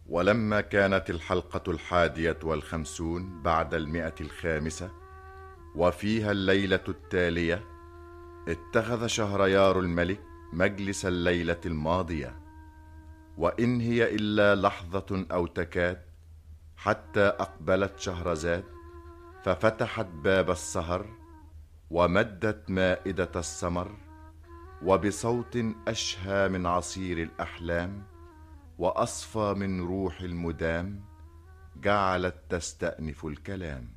ولما كانت الحلقة الحادية والخمسون بعد المئة الخامسة وفيها الليلة التالية اتخذ شهريار الملك مجلس الليلة الماضية وإن هي إلا لحظة أو تكاد حتى أقبلت شهرزاد ففتحت باب السهر ومدت مائدة السمر وبصوت أشهى من عصير الأحلام وأصفى من روح المدام جعلت تستأنف الكلام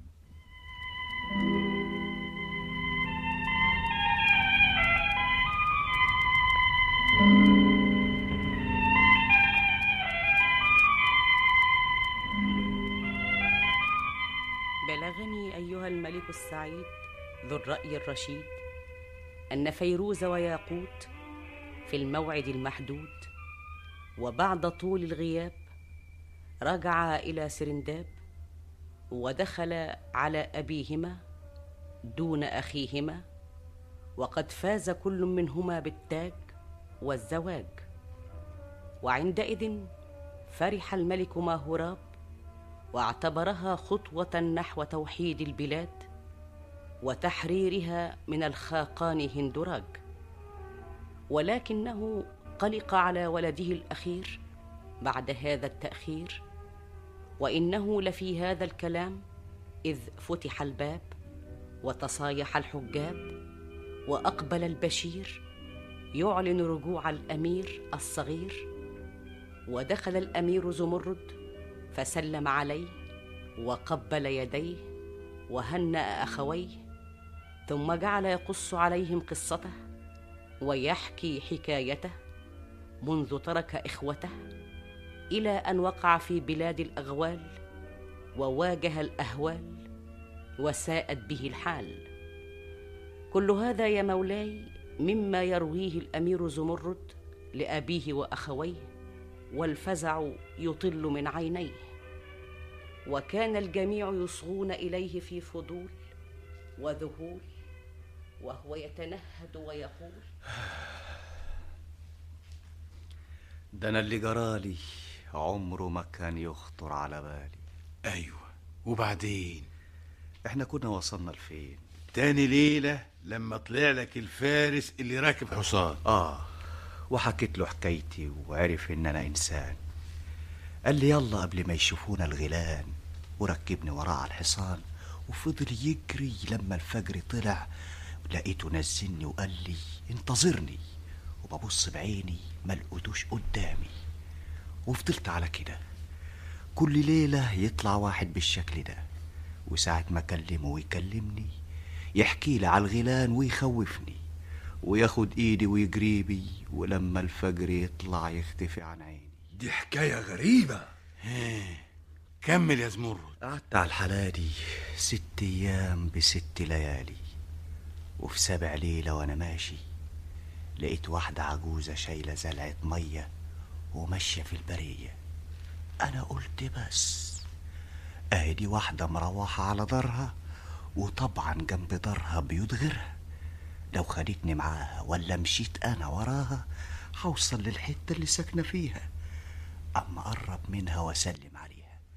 بلغني أيها الملك السعيد ذو الرأي الرشيد أن فيروز وياقوت في الموعد المحدود وبعد طول الغياب رجعا إلى سرنداب ودخل على أبيهما دون أخيهما وقد فاز كل منهما بالتاج والزواج وعندئذ فرح الملك ماهوراب واعتبرها خطوه نحو توحيد البلاد وتحريرها من الخاقان هندراج ولكنه قلق على ولده الاخير بعد هذا التاخير وانه لفي هذا الكلام اذ فتح الباب وتصايح الحجاب واقبل البشير يعلن رجوع الامير الصغير ودخل الامير زمرد فسلم عليه وقبل يديه وهنا اخويه ثم جعل يقص عليهم قصته ويحكي حكايته منذ ترك اخوته الى ان وقع في بلاد الاغوال وواجه الاهوال وساءت به الحال كل هذا يا مولاي مما يرويه الامير زمرد لابيه واخويه والفزع يطل من عينيه وكان الجميع يصغون اليه في فضول وذهول وهو يتنهد ويقول ده انا اللي جرالي عمره ما كان يخطر على بالي ايوه وبعدين احنا كنا وصلنا لفين تاني ليلة لما طلع لك الفارس اللي راكب حصان اه وحكيت له حكايتي وعرف ان انا انسان قال لي يلا قبل ما يشوفونا الغيلان وركبني وراه على الحصان وفضل يجري لما الفجر طلع لقيته نزلني وقال لي انتظرني وببص بعيني ما لقيتوش قدامي وفضلت على كده كل ليلة يطلع واحد بالشكل ده وساعة ما أكلمه ويكلمني يحكي لي على الغيلان ويخوفني وياخد ايدي ويجري بي ولما الفجر يطلع يختفي عن عيني دي حكاية غريبة كمل يا زمرد قعدت على الحالة دي ست أيام بست ليالي وفي سابع ليلة وأنا ماشي لقيت واحدة عجوزة شايلة زلعة مية وماشية في البرية أنا قلت بس أهي دي واحدة مروحة على دارها وطبعا جنب دارها بيوت غيرها لو خدتني معاها ولا مشيت أنا وراها هوصل للحتة اللي ساكنة فيها أما أقرب منها وأسلم عليها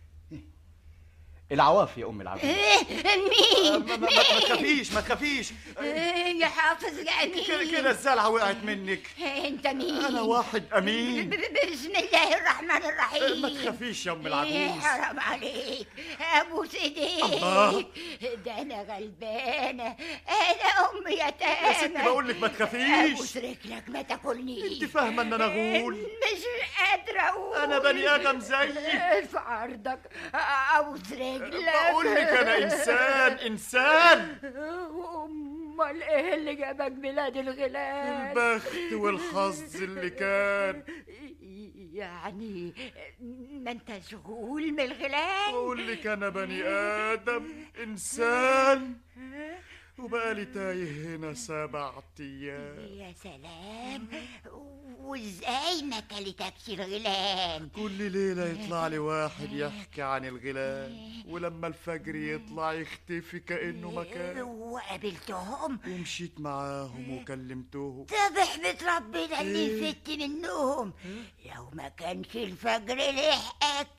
العواف يا أم العواف مين؟ ما, ما, ما تخافيش ما تخافيش يا حافظ يا كده أمين كده الزلعة وقعت منك أنت مين؟ أنا واحد أمين ب- ب- بسم الله الرحمن الرحيم ما تخافيش يا أم إيه العجوز حرام عليك ابوس ايديك الله. ده انا غلبانه انا ام يتامى يا ستي بقول لك ما تخافيش ابوس رجلك ما تاكلنيش أنت فاهمة إن أنا غول مش قادره اقول أنا بني آدم زيك ارفع عرضك ابوس رجلك بقول لك أنا إنسان إنسان امال ايه اللي جابك بلاد الغلال البخت والحظ اللي كان يعني ما انت شغول من الغلال بقول لك أنا بني آدم إنسان وبقالي تايه هنا سبع أيام يا سلام وازاي ما كلتكش الغلال كل ليلة يطلع لي واحد يحكي عن الغلال ولما الفجر يطلع يختفي كأنه مكان وقابلتهم ومشيت معاهم وكلمتهم طب احمد ربنا اللي إيه؟ فت منهم لو ما كانش الفجر لحقك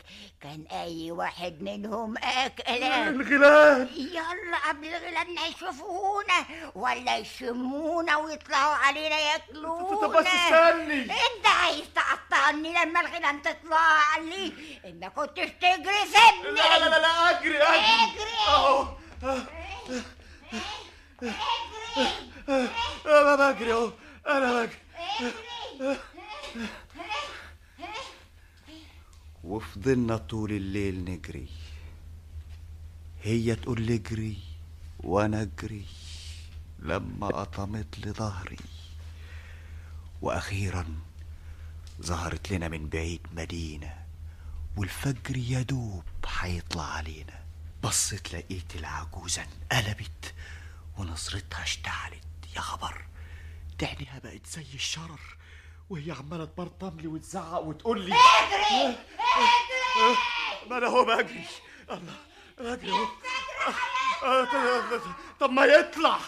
كان اي واحد منهم اكل الغلال يلا قبل الغلاب ما يشوفونا ولا يشمونا ويطلعوا علينا ياكلونا طب بس استني. انت عايز تقطعني لما الغلام تطلع لي انت كنتش تجري سيبني لا لا لا لا اجري اجري اجري اهو انا بجري اهو انا بجري وفضلنا طول الليل نجري هي تقول لي اجري وانا اجري لما قطمت لي ظهري واخيرا ظهرت لنا من بعيد مدينه والفجر يدوب هيطلع علينا بصيت لقيت العجوزه انقلبت ونظرتها اشتعلت يا خبر تعنيها بقت زي الشرر وهي عماله تبرطم لي وتزعق وتقول لي اجري ما انا هو بجري الله بجري اهو آه، طب- طب ما يطلع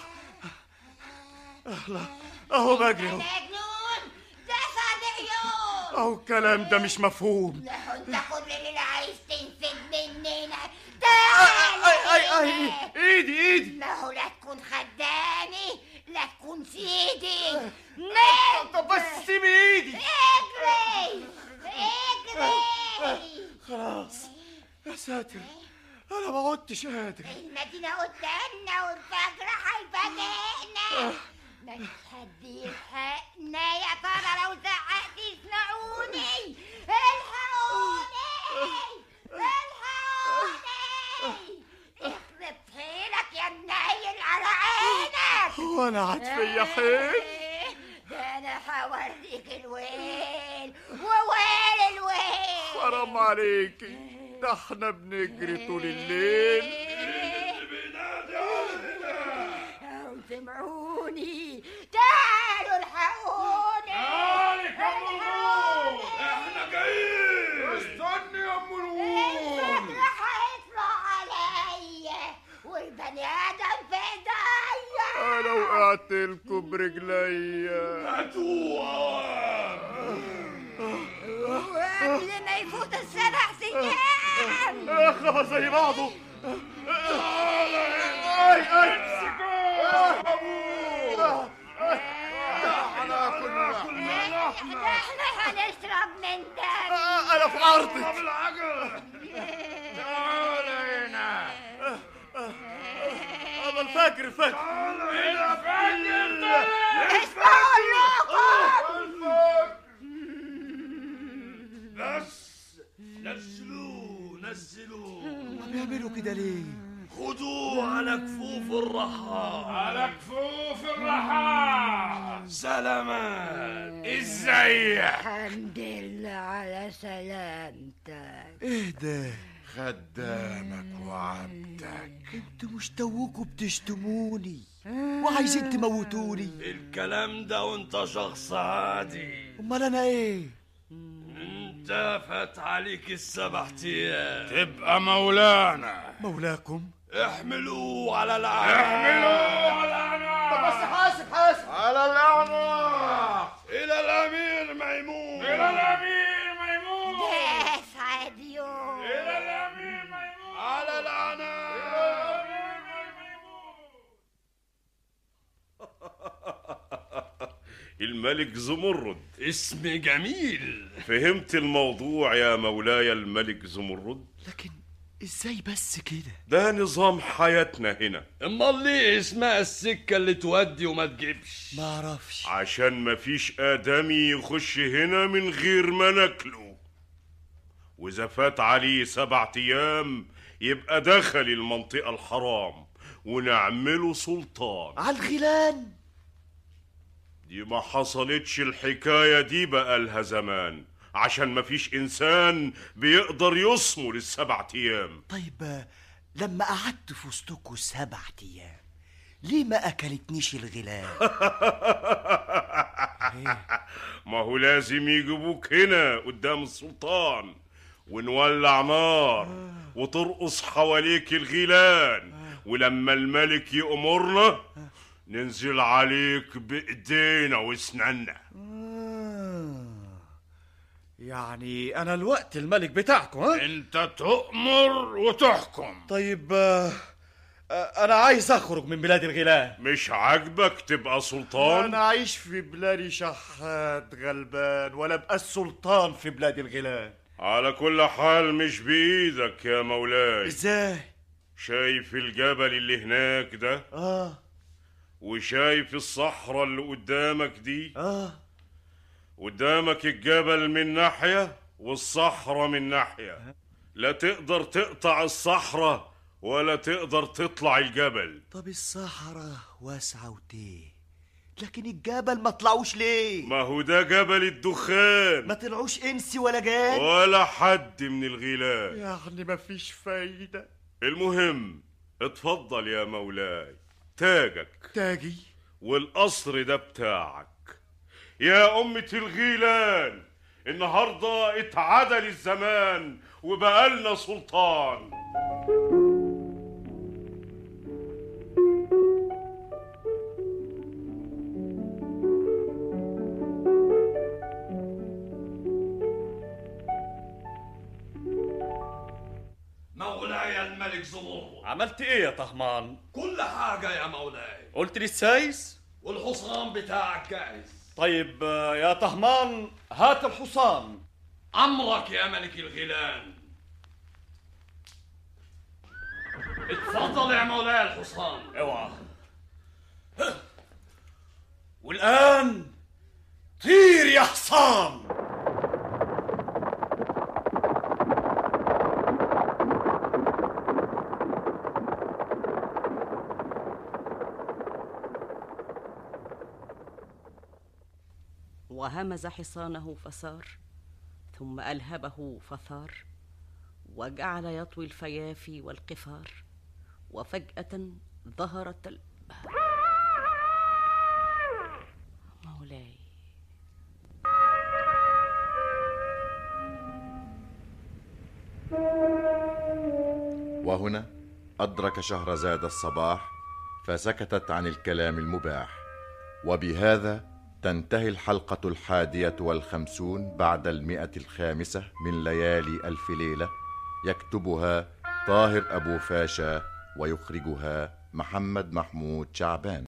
الله اهو بجري اهو مجنون ده صادق يوم اهو الكلام ده مش مفهوم لا انت كل اللي عايز تنفد مننا اي تعال اي اي ايدي ايدي ما هو لا تكون خدامي لا تكون سيدي نام طب بس سيبي ايدي اجري اجري خلاص يا ساتر انا ما عدتش قادر المدينة قدامنا والفجر هيفاجئنا مفيش حد يلحقنا يا ترى لو زعقت يسمعوني الحقوني الحقوني اخرب حيلك يا منيل على عينك هو انا عاد فيا حيل ده انا هوريك الويل وويل الويل حرام عليكي ده احنا بنجري طول الليل أو سمعوني تعالوا الحقوني الحقوني احنا جايين استني يا ام الفجر هيطلع عليا والبني ادم في ايديا انا وقعت لكم برجليا وقبل ما يفوت السبع سنين اخبى زي بعضه اي اي احنا هنشرب من دم انا في عرضك انا الفجر الفجر ايش بقول لكم بس نزلوه نزلوه بيعملوا كده ليه خدوه على كفوف الرحال على كفوف الرحال سلامات ازيك الحمد لله على سلامتك ايه ده خدامك وعبدك انتوا مش توكوا بتشتموني وعايزين تموتوني الكلام ده وانت شخص عادي امال انا ايه انت فات عليك السبع ايام تبقى مولانا مولاكم احملوه على العناق احملوه على العناق بس حاسب حاسب على الاعناق الى الامير ميمون الى الامير ميمون اسعد يوم الى الامير ميمون على العناق الملك زمرد اسم جميل فهمت الموضوع يا مولاي الملك زمرد لكن ازاي بس كده ده نظام حياتنا هنا امال ليه اسمها السكه اللي تودي وما تجيبش ما اعرفش عشان مفيش آدمي يخش هنا من غير ما ناكله وإذا فات عليه سبعة أيام يبقى دخل المنطقة الحرام ونعمله سلطان على الغيلان دي ما حصلتش الحكاية دي بقالها زمان عشان مفيش إنسان بيقدر يصمر السبعة أيام طيب آه، لما قعدت في وسطكوا سبع ايام ليه ما اكلتنيش الغيلان ما هو لازم يجيبوك هنا قدام السلطان ونولع نار وترقص حواليك الغيلان ولما الملك يأمرنا ننزل عليك بإيدينا واسناننا آه. يعني انا الوقت الملك بتاعكم ها انت تؤمر وتحكم طيب آه، آه، انا عايز اخرج من بلاد الغيلان مش عاجبك تبقى سلطان انا عايش في بلادي شحات غلبان ولا ابقى السلطان في بلاد الغيلان على كل حال مش بإيدك يا مولاي ازاي شايف الجبل اللي هناك ده اه وشايف الصحراء اللي قدامك دي اه قدامك الجبل من ناحية والصحراء من ناحية لا تقدر تقطع الصحراء ولا تقدر تطلع الجبل طب الصحراء واسعة وتيه لكن الجبل ما طلعوش ليه ما هو ده جبل الدخان ما طلعوش انسي ولا جان ولا حد من الغيلان يعني مفيش فايدة المهم اتفضل يا مولاي تاجك تاجي والقصر ده بتاعك يا أمة الغيلان النهاردة اتعدل الزمان وبقالنا سلطان مولاي الملك زمر عملت ايه يا طهمان كل حاجة يا مولاي قلت لي السايس والحصان بتاعك جاهز طيب آه، يا طهمان هات الحصان أمرك يا ملك الغيلان اتفضل يا مولاي الحصان اوعى والان طير يا حصان وهمز حصانه فسار ثم الهبه فثار وجعل يطوي الفيافي والقفار وفجاه ظهرت ال... مولاي وهنا أدرك شهرزاد الصباح فسكتت عن الكلام المباح وبهذا تنتهي الحلقة الحادية والخمسون بعد المئة الخامسة من ليالي ألف ليلة يكتبها طاهر أبو فاشا ويخرجها محمد محمود شعبان